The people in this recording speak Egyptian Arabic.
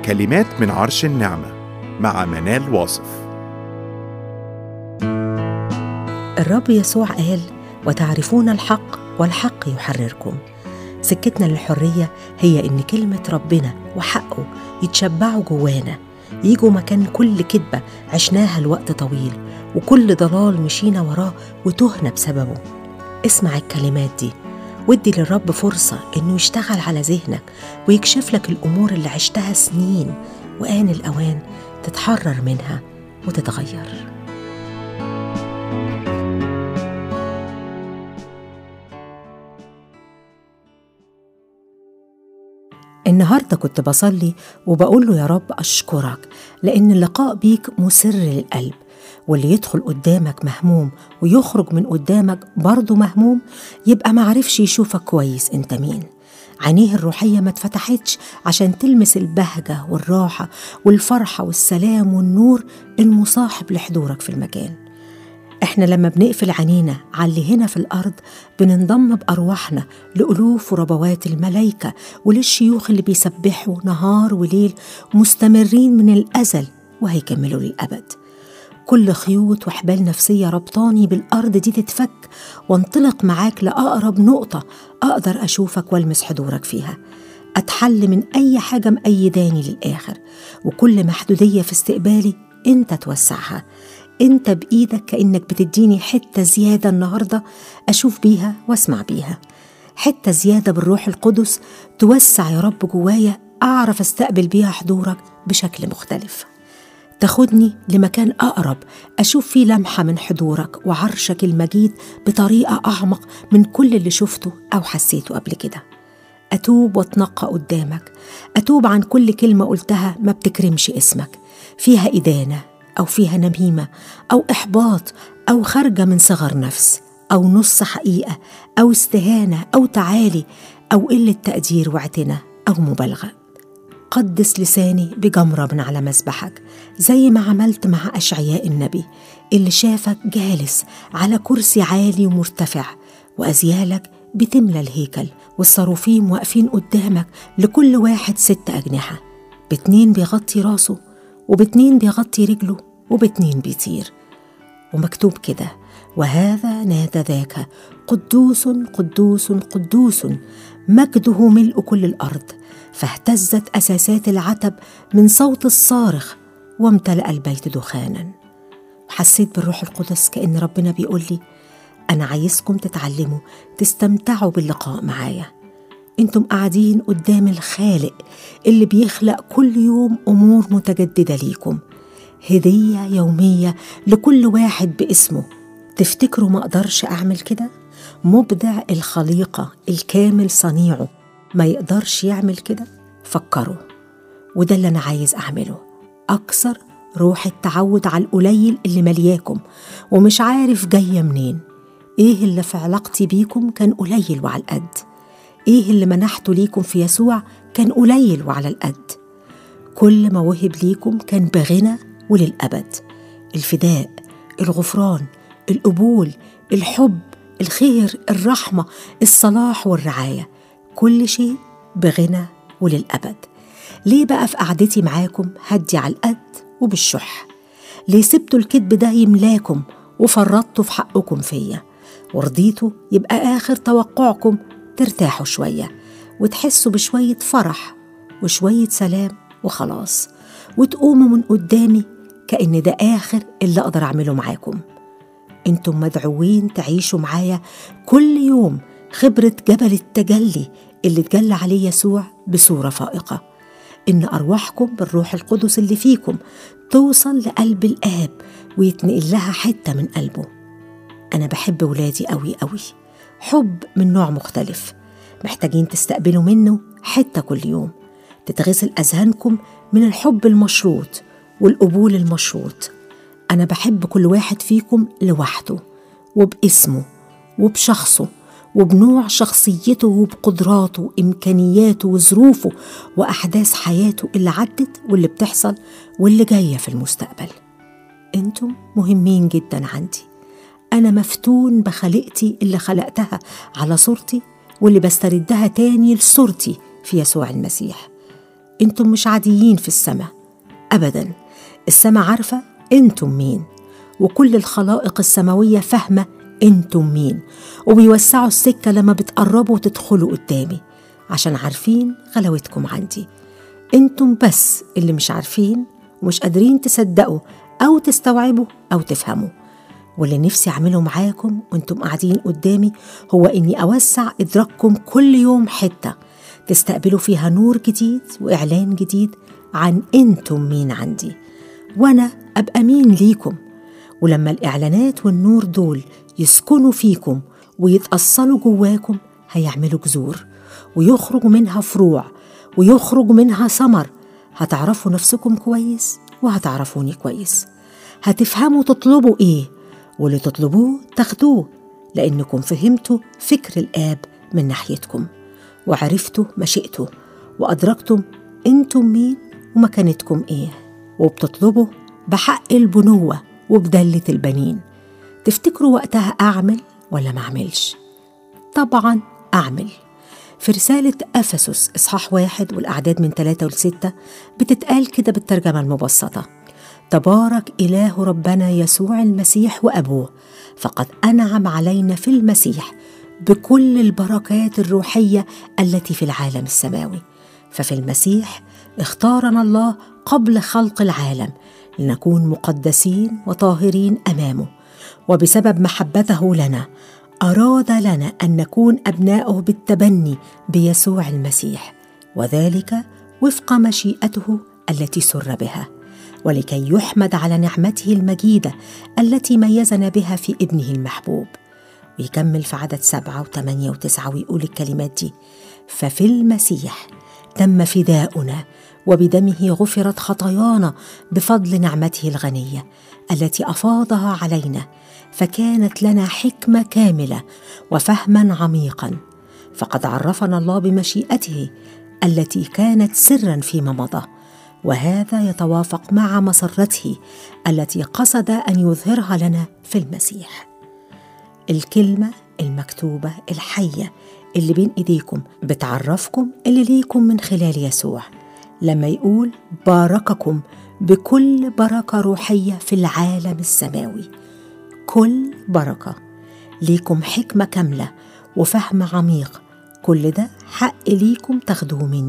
كلمات من عرش النعمة مع منال واصف الرب يسوع قال وتعرفون الحق والحق يحرركم سكتنا للحرية هي إن كلمة ربنا وحقه يتشبعوا جوانا يجوا مكان كل كذبة عشناها لوقت طويل وكل ضلال مشينا وراه وتهنا بسببه اسمع الكلمات دي وادي للرب فرصة إنه يشتغل على ذهنك ويكشف لك الأمور اللي عشتها سنين وآن الأوان تتحرر منها وتتغير النهارده كنت بصلي وبقول له يا رب اشكرك لان اللقاء بيك مسر للقلب واللي يدخل قدامك مهموم ويخرج من قدامك برضه مهموم يبقى معرفش يشوفك كويس انت مين عينيه الروحية ما اتفتحتش عشان تلمس البهجة والراحة والفرحة والسلام والنور المصاحب لحضورك في المكان احنا لما بنقفل عينينا على اللي هنا في الارض بننضم بارواحنا لالوف وربوات الملائكه وللشيوخ اللي بيسبحوا نهار وليل مستمرين من الازل وهيكملوا للابد كل خيوط وحبال نفسيه ربطاني بالارض دي تتفك وانطلق معاك لاقرب نقطه اقدر اشوفك والمس حضورك فيها اتحل من اي حاجه مأيداني للاخر وكل محدوديه في استقبالي انت توسعها انت بايدك كانك بتديني حته زياده النهارده اشوف بيها واسمع بيها حته زياده بالروح القدس توسع يا رب جوايا اعرف استقبل بيها حضورك بشكل مختلف تاخدني لمكان اقرب اشوف فيه لمحه من حضورك وعرشك المجيد بطريقه اعمق من كل اللي شفته او حسيته قبل كده اتوب واتنقى قدامك اتوب عن كل كلمه قلتها ما بتكرمش اسمك فيها ادانه أو فيها نميمة أو إحباط أو خارجة من صغر نفس أو نص حقيقة أو استهانة أو تعالي أو قلة تقدير واعتناء أو مبالغة قدس لساني بجمرة من على مسبحك زي ما عملت مع أشعياء النبي اللي شافك جالس على كرسي عالي ومرتفع وأزيالك بتملى الهيكل والصاروفيم واقفين قدامك لكل واحد ست أجنحة باتنين بيغطي راسه وباتنين بيغطي رجله وباتنين بيطير ومكتوب كده وهذا نادى ذاك قدوس قدوس قدوس مجده ملء كل الارض فاهتزت اساسات العتب من صوت الصارخ وامتلا البيت دخانا حسيت بالروح القدس كان ربنا بيقول لي انا عايزكم تتعلموا تستمتعوا باللقاء معايا انتم قاعدين قدام الخالق اللي بيخلق كل يوم امور متجدده ليكم هديه يوميه لكل واحد باسمه تفتكروا ما اقدرش اعمل كده مبدع الخليقه الكامل صنيعه ما يقدرش يعمل كده فكروا وده اللي انا عايز اعمله اكثر روح التعود على القليل اللي ملياكم ومش عارف جايه منين ايه اللي في علاقتي بيكم كان قليل وعلى القد ايه اللي منحته ليكم في يسوع كان قليل وعلى القد كل ما وهب ليكم كان بغنى وللأبد الفداء الغفران القبول الحب الخير الرحمة الصلاح والرعاية كل شيء بغنى وللأبد ليه بقى في قعدتي معاكم هدي على القد وبالشح ليه سبتوا الكذب ده يملاكم وفرطتوا في حقكم فيا ورضيتوا يبقى آخر توقعكم ترتاحوا شوية وتحسوا بشوية فرح وشوية سلام وخلاص وتقوموا من قدامي كأن ده آخر اللي أقدر أعمله معاكم انتم مدعوين تعيشوا معايا كل يوم خبرة جبل التجلي اللي اتجلى عليه يسوع بصورة فائقة إن أرواحكم بالروح القدس اللي فيكم توصل لقلب الآب ويتنقل لها حتة من قلبه أنا بحب ولادي أوي أوي حب من نوع مختلف محتاجين تستقبلوا منه حتة كل يوم تتغسل أذهانكم من الحب المشروط والقبول المشروط أنا بحب كل واحد فيكم لوحده وباسمه وبشخصه وبنوع شخصيته وبقدراته وإمكانياته وظروفه وأحداث حياته اللي عدت واللي بتحصل واللي جاية في المستقبل انتم مهمين جدا عندي أنا مفتون بخليقتي اللي خلقتها على صورتي واللي بستردها تاني لصورتي في يسوع المسيح انتم مش عاديين في السماء ابدا السماء عارفه انتم مين وكل الخلائق السماويه فاهمه انتم مين وبيوسعوا السكه لما بتقربوا تدخلوا قدامي عشان عارفين غلاوتكم عندي انتم بس اللي مش عارفين ومش قادرين تصدقوا او تستوعبوا او تفهموا واللي نفسي اعمله معاكم وانتم قاعدين قدامي هو اني اوسع ادراككم كل يوم حته تستقبلوا فيها نور جديد واعلان جديد عن انتم مين عندي وانا ابقى مين ليكم ولما الاعلانات والنور دول يسكنوا فيكم ويتاصلوا جواكم هيعملوا جذور ويخرج منها فروع ويخرج منها ثمر هتعرفوا نفسكم كويس وهتعرفوني كويس هتفهموا تطلبوا ايه واللي تطلبوه تاخدوه لانكم فهمتوا فكر الاب من ناحيتكم وعرفتوا مشيئته وادركتم انتم مين ومكانتكم ايه وبتطلبوا بحق البنوه وبدله البنين تفتكروا وقتها اعمل ولا ما اعملش طبعا اعمل في رسالة أفسس إصحاح واحد والأعداد من ثلاثة لستة بتتقال كده بالترجمة المبسطة تبارك إله ربنا يسوع المسيح وأبوه فقد أنعم علينا في المسيح بكل البركات الروحية التي في العالم السماوي ففي المسيح اختارنا الله قبل خلق العالم لنكون مقدسين وطاهرين أمامه وبسبب محبته لنا اراد لنا ان نكون ابناؤه بالتبني بيسوع المسيح وذلك وفق مشيئته التي سر بها ولكي يحمد على نعمته المجيده التي ميزنا بها في ابنه المحبوب ويكمل في عدد سبعة وثمانية وتسعة ويقول الكلمات دي ففي المسيح تم فداؤنا وبدمه غفرت خطايانا بفضل نعمته الغنيه التي افاضها علينا فكانت لنا حكمه كامله وفهما عميقا فقد عرفنا الله بمشيئته التي كانت سرا فيما مضى وهذا يتوافق مع مسرته التي قصد ان يظهرها لنا في المسيح الكلمه المكتوبه الحيه اللي بين ايديكم بتعرفكم اللي ليكم من خلال يسوع لما يقول بارككم بكل بركه روحيه في العالم السماوي كل بركه ليكم حكمه كامله وفهم عميق كل ده حق ليكم تاخدوه مني